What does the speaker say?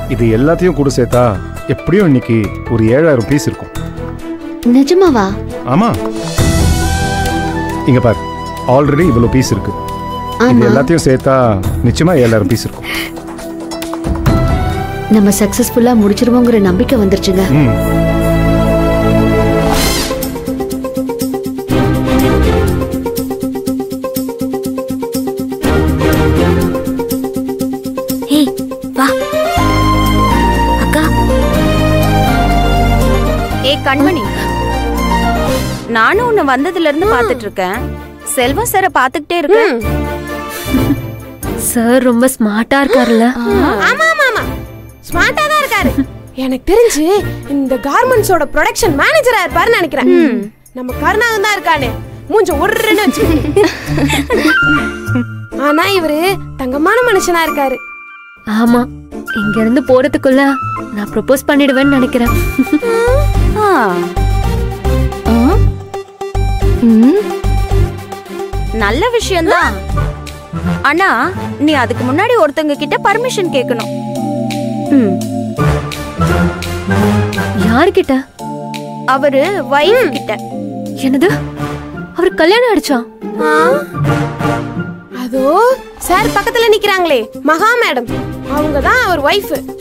இது எல்லாத்தையும் கூட சேர்த்தா எப்படியும் இன்னைக்கு ஒரு ஏழாயிரம் பீஸ் இருக்கும் நிஜமாவா ஆமா இங்க பாரு ஆல்ரெடி இவ்வளவு பீஸ் இருக்கு இது ஆமா எல்லாத்தையும் சேர்த்தா நிச்சயமா ஏழாயிரம் பீஸ் இருக்கும் நம்ம சக்சஸ்ஃபுல்லா முடிச்சிருவோங்கிற நம்பிக்கை வந்துருச்சுங்க ம் ஏய் வா அக்கா ஏ கண்மணி நானும் உன்னை வந்ததுல இருந்து பாத்துட்டு இருக்கேன் செல்வம் சார பாத்துக்கிட்டே இருக்கேன் சார் ரொம்ப ஸ்மார்ட்டா இருக்காருல்ல ஆமா ஆமா ஆமா ஸ்மார்ட்டா தான் இருக்காரு எனக்கு தெரிஞ்சு இந்த கார்மெண்ட்ஸோட ப்ரொடக்ஷன் மேனேஜரா இருப்பாருன்னு நினைக்கிறேன் நம்ம கருணாகன் தான் இருக்கானே மூஞ்ச ஒருன்னு வச்சு ஆனா இவரு தங்கமான மனுஷனா இருக்காரு ஆமா இங்க இருந்து போறதுக்குள்ள நான் ப்ரொபோஸ் பண்ணிடுவேன்னு நினைக்கிறேன் ஆ, ம், நல்ல விஷயம்தான் ஆனா நீ அதுக்கு முன்னாடி ஒருத்தங்க கிட்ட பர்மிஷன் கேட்கணும் ம், யாருக்கிட்ட அவரு வைஃப் கிட்ட என்னது அவர் கல்யாணம் ஆயிடுச்சா ஆ? அதோ சார் பக்கத்துல நிக்கிறாங்களே மகா மேடம் அவங்க தான் அவர் ஒய்ஃப்